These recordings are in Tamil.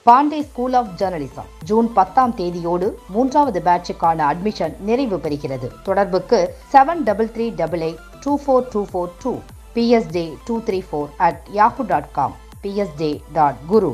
Pandey school of journalism June பத்தாம் தேதியோடு மூன்றாவது பேட்சுக்கான அட்மிஷன் நிறைவு பெறுகிறது தொடர்புக்கு seven double three double eight two four two four two PSJ two three four at Yahoo dot com PSJ dot guru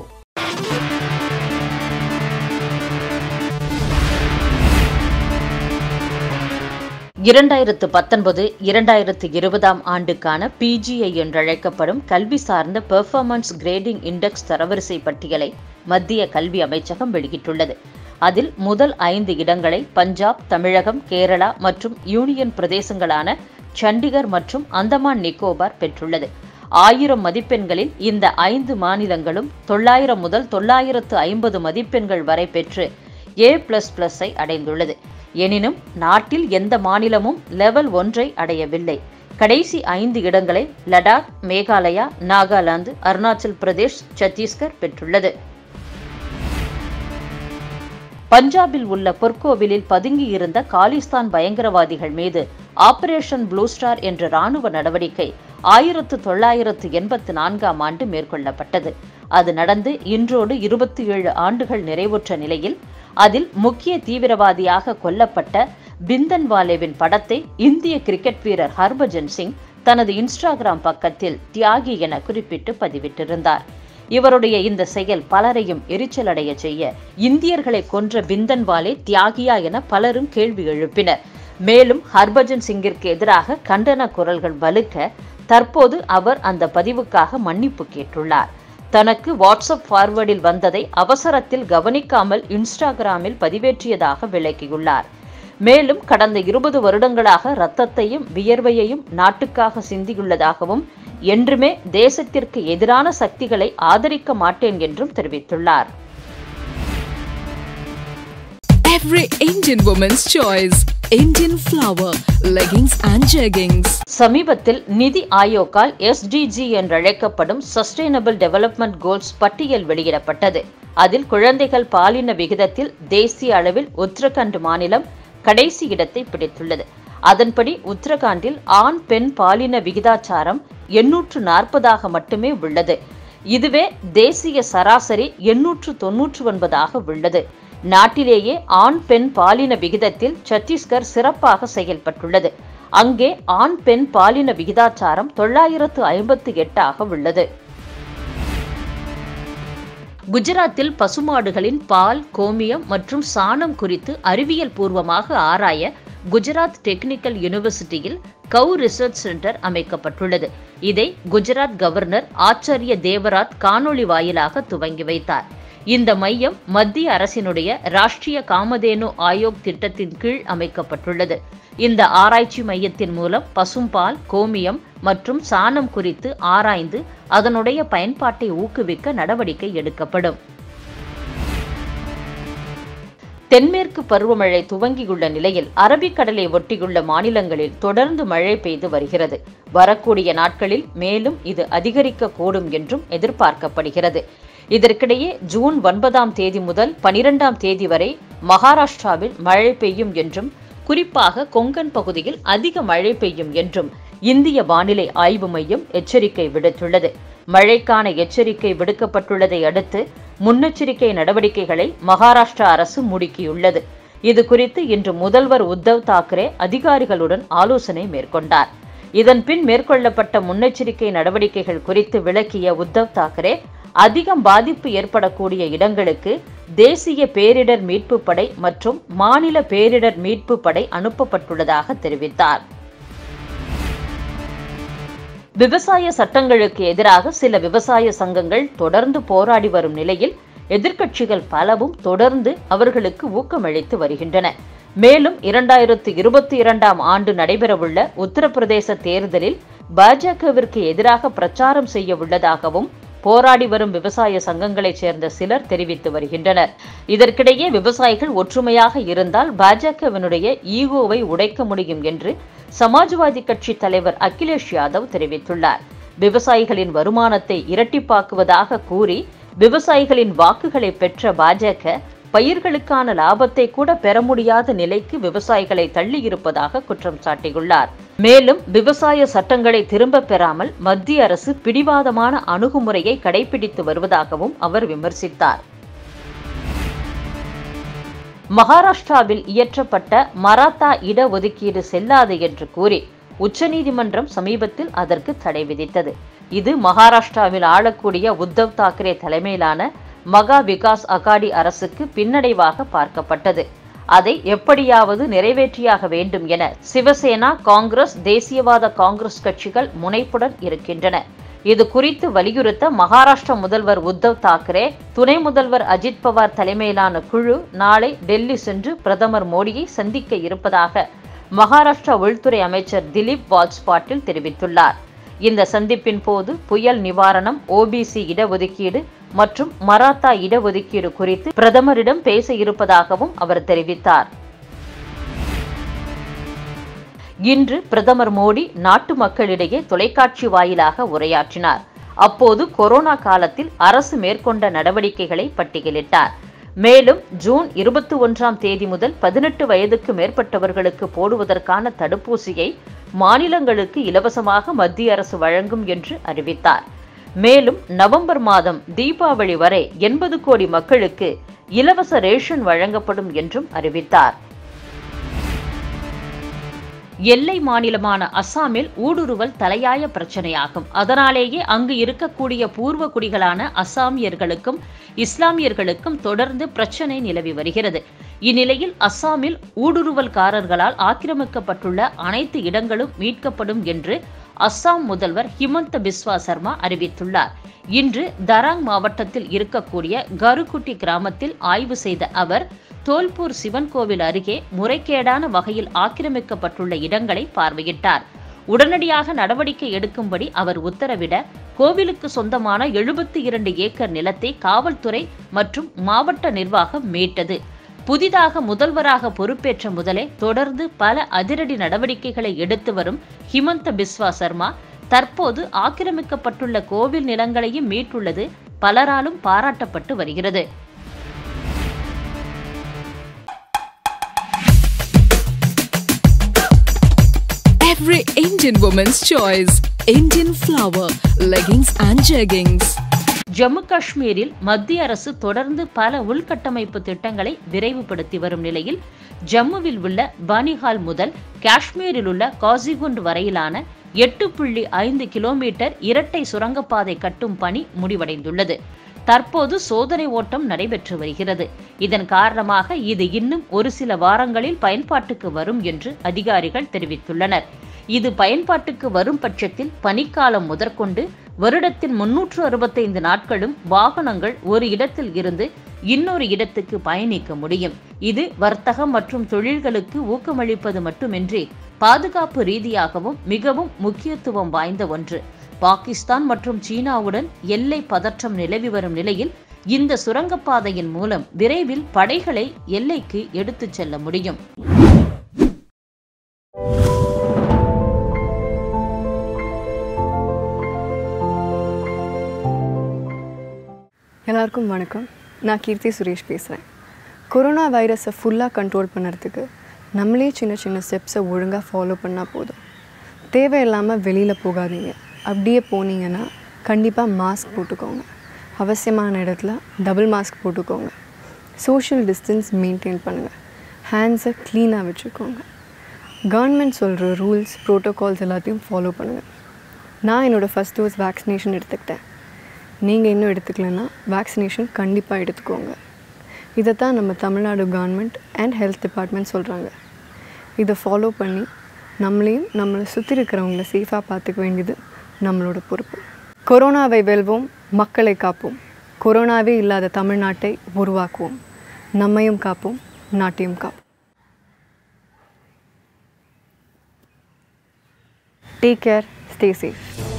இரண்டாயிரத்து பத்தொன்பது இரண்டாயிரத்து இருபதாம் ஆண்டுக்கான பிஜிஐ என்றழைக்கப்படும் கல்வி சார்ந்த பெர்ஃபார்மன்ஸ் கிரேடிங் இண்டெக்ஸ் தரவரிசை பட்டியலை மத்திய கல்வி அமைச்சகம் வெளியிட்டுள்ளது அதில் முதல் ஐந்து இடங்களை பஞ்சாப் தமிழகம் கேரளா மற்றும் யூனியன் பிரதேசங்களான சண்டிகர் மற்றும் அந்தமான் நிக்கோபார் பெற்றுள்ளது ஆயிரம் மதிப்பெண்களில் இந்த ஐந்து மாநிலங்களும் தொள்ளாயிரம் முதல் தொள்ளாயிரத்து ஐம்பது மதிப்பெண்கள் வரை பெற்று ஏ பிளஸ் பிளஸை அடைந்துள்ளது எனினும் நாட்டில் எந்த மாநிலமும் லெவல் ஒன்றை அடையவில்லை கடைசி ஐந்து இடங்களை லடாக் மேகாலயா நாகாலாந்து அருணாச்சல் பிரதேஷ் சத்தீஸ்கர் பெற்றுள்ளது பஞ்சாபில் உள்ள பொற்கோவிலில் பதுங்கியிருந்த காலிஸ்தான் பயங்கரவாதிகள் மீது ஆபரேஷன் ப்ளூ ஸ்டார் என்ற ராணுவ நடவடிக்கை ஆயிரத்து தொள்ளாயிரத்து எண்பத்து நான்காம் ஆண்டு மேற்கொள்ளப்பட்டது அது நடந்து இன்றோடு இருபத்தி ஏழு ஆண்டுகள் நிறைவுற்ற நிலையில் அதில் முக்கிய தீவிரவாதியாக கொல்லப்பட்ட பிந்தன்வாலேவின் படத்தை இந்திய கிரிக்கெட் வீரர் ஹர்பஜன் சிங் தனது இன்ஸ்டாகிராம் பக்கத்தில் தியாகி என குறிப்பிட்டு பதிவிட்டிருந்தார் இவருடைய இந்த செயல் பலரையும் எரிச்சலடைய செய்ய இந்தியர்களை கொன்ற பிந்தன்வாலே தியாகியா என பலரும் கேள்வி எழுப்பினர் மேலும் ஹர்பஜன் சிங்கிற்கு எதிராக கண்டன குரல்கள் வலுக்க தற்போது அவர் அந்த பதிவுக்காக மன்னிப்பு கேட்டுள்ளார் தனக்கு வாட்ஸ்அப் ஃபார்வர்டில் வந்ததை அவசரத்தில் கவனிக்காமல் இன்ஸ்டாகிராமில் பதிவேற்றியதாக விளக்கியுள்ளார் மேலும் கடந்த இருபது வருடங்களாக இரத்தத்தையும் வியர்வையையும் நாட்டுக்காக சிந்தியுள்ளதாகவும் என்றுமே தேசத்திற்கு எதிரான சக்திகளை ஆதரிக்க மாட்டேன் என்றும் தெரிவித்துள்ளார் Every Indian woman's choice. Indian flower, leggings and jeggings. சமீபத்தில் நிதி ஆயோக்கால் எஸ்டிஜி என்றழைக்கப்படும் சஸ்டைனபிள் டெவலப்மெண்ட் கோல்ஸ் பட்டியல் வெளியிடப்பட்டது அதில் குழந்தைகள் பாலின விகிதத்தில் தேசிய அளவில் உத்தரகண்ட் மாநிலம் கடைசி இடத்தை பிடித்துள்ளது அதன்படி உத்தரகாண்டில் ஆண் பெண் பாலின விகிதாச்சாரம் எண்ணூற்று நாற்பதாக மட்டுமே உள்ளது இதுவே தேசிய சராசரி எண்ணூற்று தொன்னூற்று ஒன்பதாக உள்ளது நாட்டிலேயே ஆண் பெண் பாலின விகிதத்தில் சத்தீஸ்கர் சிறப்பாக செயல்பட்டுள்ளது அங்கே ஆண் பெண் பாலின விகிதாச்சாரம் தொள்ளாயிரத்து ஐம்பத்து எட்டாக உள்ளது குஜராத்தில் பசுமாடுகளின் பால் கோமியம் மற்றும் சாணம் குறித்து அறிவியல் பூர்வமாக ஆராய குஜராத் டெக்னிக்கல் யூனிவர்சிட்டியில் கவு ரிசர்ச் சென்டர் அமைக்கப்பட்டுள்ளது இதை குஜராத் கவர்னர் ஆச்சாரிய தேவராத் காணொளி வாயிலாக துவங்கி வைத்தார் இந்த மையம் மத்திய அரசினுடைய ராஷ்டிரிய காமதேனு ஆயோக் திட்டத்தின் கீழ் அமைக்கப்பட்டுள்ளது இந்த ஆராய்ச்சி மையத்தின் மூலம் பசும்பால் கோமியம் மற்றும் சாணம் குறித்து ஆராய்ந்து அதனுடைய பயன்பாட்டை ஊக்குவிக்க நடவடிக்கை எடுக்கப்படும் தென்மேற்கு பருவமழை துவங்கியுள்ள நிலையில் அரபிக்கடலை ஒட்டியுள்ள மாநிலங்களில் தொடர்ந்து மழை பெய்து வருகிறது வரக்கூடிய நாட்களில் மேலும் இது அதிகரிக்கக்கூடும் என்றும் எதிர்பார்க்கப்படுகிறது இதற்கிடையே ஜூன் ஒன்பதாம் தேதி முதல் பனிரெண்டாம் தேதி வரை மகாராஷ்டிராவில் மழை பெய்யும் என்றும் குறிப்பாக கொங்கன் பகுதியில் அதிக மழை பெய்யும் என்றும் இந்திய வானிலை ஆய்வு மையம் எச்சரிக்கை விடுத்துள்ளது மழைக்கான எச்சரிக்கை விடுக்கப்பட்டுள்ளதை அடுத்து முன்னெச்சரிக்கை நடவடிக்கைகளை மகாராஷ்டிரா அரசு முடுக்கியுள்ளது இது குறித்து இன்று முதல்வர் உத்தவ் தாக்கரே அதிகாரிகளுடன் ஆலோசனை மேற்கொண்டார் இதன் பின் மேற்கொள்ளப்பட்ட முன்னெச்சரிக்கை நடவடிக்கைகள் குறித்து விளக்கிய உத்தவ் தாக்கரே அதிகம் பாதிப்பு ஏற்படக்கூடிய இடங்களுக்கு தேசிய பேரிடர் மீட்பு படை மற்றும் மாநில பேரிடர் மீட்பு படை அனுப்பப்பட்டுள்ளதாக தெரிவித்தார் விவசாய சட்டங்களுக்கு எதிராக சில விவசாய சங்கங்கள் தொடர்ந்து போராடி வரும் நிலையில் எதிர்க்கட்சிகள் பலவும் தொடர்ந்து அவர்களுக்கு ஊக்கமளித்து வருகின்றன மேலும் இரண்டாயிரத்து இருபத்தி இரண்டாம் ஆண்டு நடைபெறவுள்ள உத்தரப்பிரதேச தேர்தலில் பாஜகவிற்கு எதிராக பிரச்சாரம் செய்ய உள்ளதாகவும் போராடி வரும் விவசாய சங்கங்களைச் சேர்ந்த சிலர் தெரிவித்து வருகின்றனர் இதற்கிடையே விவசாயிகள் ஒற்றுமையாக இருந்தால் பாஜகவினுடைய ஈகோவை உடைக்க முடியும் என்று சமாஜ்வாதி கட்சி தலைவர் அகிலேஷ் யாதவ் தெரிவித்துள்ளார் விவசாயிகளின் வருமானத்தை இரட்டிப்பாக்குவதாக கூறி விவசாயிகளின் வாக்குகளை பெற்ற பாஜக பயிர்களுக்கான லாபத்தை கூட பெற முடியாத நிலைக்கு விவசாயிகளை தள்ளியிருப்பதாக குற்றம் சாட்டியுள்ளார் மேலும் விவசாய சட்டங்களை திரும்பப் பெறாமல் மத்திய அரசு பிடிவாதமான அணுகுமுறையை கடைபிடித்து வருவதாகவும் அவர் விமர்சித்தார் மகாராஷ்டிராவில் இயற்றப்பட்ட மராத்தா இடஒதுக்கீடு செல்லாது என்று கூறி உச்சநீதிமன்றம் சமீபத்தில் அதற்கு தடை விதித்தது இது மகாராஷ்டிராவில் ஆளக்கூடிய உத்தவ் தாக்கரே தலைமையிலான மகா விகாஸ் அகாடி அரசுக்கு பின்னடைவாக பார்க்கப்பட்டது அதை எப்படியாவது நிறைவேற்றியாக வேண்டும் என சிவசேனா காங்கிரஸ் தேசியவாத காங்கிரஸ் கட்சிகள் முனைப்புடன் இருக்கின்றன இது குறித்து வலியுறுத்த மகாராஷ்டிர முதல்வர் உத்தவ் தாக்கரே துணை முதல்வர் அஜித் பவார் தலைமையிலான குழு நாளை டெல்லி சென்று பிரதமர் மோடியை சந்திக்க இருப்பதாக மகாராஷ்டிரா உள்துறை அமைச்சர் திலீப் வால்ஸ் பாட்டில் தெரிவித்துள்ளார் இந்த சந்திப்பின் போது புயல் நிவாரணம் ஓபிசி இடஒதுக்கீடு மற்றும் மராத்தா இடஒதுக்கீடு குறித்து பிரதமரிடம் பேச இருப்பதாகவும் அவர் தெரிவித்தார் இன்று பிரதமர் மோடி நாட்டு மக்களிடையே தொலைக்காட்சி வாயிலாக உரையாற்றினார் அப்போது கொரோனா காலத்தில் அரசு மேற்கொண்ட நடவடிக்கைகளை பட்டியலிட்டார் மேலும் ஜூன் இருபத்தி ஒன்றாம் தேதி முதல் பதினெட்டு வயதுக்கு மேற்பட்டவர்களுக்கு போடுவதற்கான தடுப்பூசியை மாநிலங்களுக்கு இலவசமாக மத்திய அரசு வழங்கும் என்று அறிவித்தார் மேலும் நவம்பர் மாதம் தீபாவளி வரை எண்பது கோடி மக்களுக்கு இலவச ரேஷன் வழங்கப்படும் என்றும் அறிவித்தார் எல்லை மாநிலமான அஸ்ஸாமில் ஊடுருவல் தலையாய பிரச்சனையாகும் அதனாலேயே அங்கு இருக்கக்கூடிய பூர்வ குடிகளான அஸ்ஸாமியர்களுக்கும் இஸ்லாமியர்களுக்கும் தொடர்ந்து பிரச்சனை நிலவி வருகிறது இந்நிலையில் அஸ்ஸாமில் ஊடுருவல்காரர்களால் ஆக்கிரமிக்கப்பட்டுள்ள அனைத்து இடங்களும் மீட்கப்படும் என்று அஸ்ஸாம் முதல்வர் ஹிமந்த பிஸ்வா சர்மா அறிவித்துள்ளார் இன்று தராங் மாவட்டத்தில் இருக்கக்கூடிய கருக்குட்டி கிராமத்தில் ஆய்வு செய்த அவர் தோல்பூர் சிவன் கோவில் அருகே முறைகேடான வகையில் ஆக்கிரமிக்கப்பட்டுள்ள இடங்களை பார்வையிட்டார் உடனடியாக நடவடிக்கை எடுக்கும்படி அவர் உத்தரவிட கோவிலுக்கு சொந்தமான எழுபத்தி இரண்டு ஏக்கர் நிலத்தை காவல்துறை மற்றும் மாவட்ட நிர்வாகம் மீட்டது புதிதாக முதல்வராக பொறுப்பேற்ற முதலே தொடர்ந்து பல அதிரடி நடவடிக்கைகளை எடுத்து வரும் ஹிமந்த பிஸ்வா சர்மா தற்போது ஆக்கிரமிக்கப்பட்டுள்ள கோவில் நிலங்களையும் மீட்டுள்ளது பலராலும் பாராட்டப்பட்டு வருகிறது Every Indian woman's choice. Indian flower, leggings and jeggings. Jammu காஷ்மீரில் மத்திய அரசு தொடர்ந்து பல உள்கட்டமைப்பு திட்டங்களை விரைவுபடுத்தி வரும் நிலையில் ஜம்முவில் உள்ள பானிஹால் முதல் காஷ்மீரில் உள்ள காசிகுண்ட் வரையிலான எட்டு புள்ளி ஐந்து கிலோமீட்டர் இரட்டை சுரங்கப்பாதை கட்டும் பணி முடிவடைந்துள்ளது தற்போது சோதனை ஓட்டம் நடைபெற்று வருகிறது இதன் காரணமாக இது இன்னும் ஒரு சில வாரங்களில் பயன்பாட்டுக்கு வரும் என்று அதிகாரிகள் தெரிவித்துள்ளனர் இது பயன்பாட்டுக்கு வரும் பட்சத்தில் பனிக்காலம் முதற்கொண்டு வருடத்தின் முன்னூற்று அறுபத்தைந்து நாட்களும் வாகனங்கள் ஒரு இடத்தில் இருந்து இன்னொரு இடத்துக்கு பயணிக்க முடியும் இது வர்த்தகம் மற்றும் தொழில்களுக்கு ஊக்கமளிப்பது மட்டுமின்றி பாதுகாப்பு ரீதியாகவும் மிகவும் முக்கியத்துவம் வாய்ந்த ஒன்று பாகிஸ்தான் மற்றும் சீனாவுடன் எல்லை பதற்றம் நிலவி வரும் நிலையில் இந்த சுரங்கப்பாதையின் மூலம் விரைவில் படைகளை எல்லைக்கு எடுத்துச் செல்ல முடியும் எல்லாருக்கும் வணக்கம் நான் கீர்த்தி சுரேஷ் பேசுகிறேன் கொரோனா வைரஸை ஃபுல்லாக கண்ட்ரோல் பண்ணுறதுக்கு நம்மளே சின்ன சின்ன ஸ்டெப்ஸை ஒழுங்காக ஃபாலோ பண்ணால் போதும் தேவையில்லாமல் வெளியில் போகாதீங்க அப்படியே போனீங்கன்னா கண்டிப்பாக மாஸ்க் போட்டுக்கோங்க அவசியமான இடத்துல டபுள் மாஸ்க் போட்டுக்கோங்க சோஷியல் டிஸ்டன்ஸ் மெயின்டைன் பண்ணுங்கள் ஹேண்ட்ஸை க்ளீனாக வச்சுக்கோங்க கவர்மெண்ட் சொல்கிற ரூல்ஸ் ப்ரோட்டோகால்ஸ் எல்லாத்தையும் ஃபாலோ பண்ணுங்கள் நான் என்னோடய ஃபஸ்ட் டோஸ் வேக்சினேஷன் எடுத்துக்கிட்டேன் நீங்கள் இன்னும் எடுத்துக்கலன்னா வேக்சினேஷன் கண்டிப்பாக எடுத்துக்கோங்க இதை தான் நம்ம Tamil Nadu government and health department சொல்கிறாங்க இதை ஃபாலோ பண்ணி நம்மளையும் நம்மளை சுற்றி இருக்கிறவங்கள சேஃபாக பார்த்துக்க வேண்டியது நம்மளோட பொறுப்பு கொரோனாவை வெல்வோம் மக்களை காப்போம் கொரோனாவே இல்லாத தமிழ்நாட்டை உருவாக்குவோம் நம்மையும் காப்போம் நாட்டையும் காப்போம் டேக் கேர் ஸ்டே சேஃப்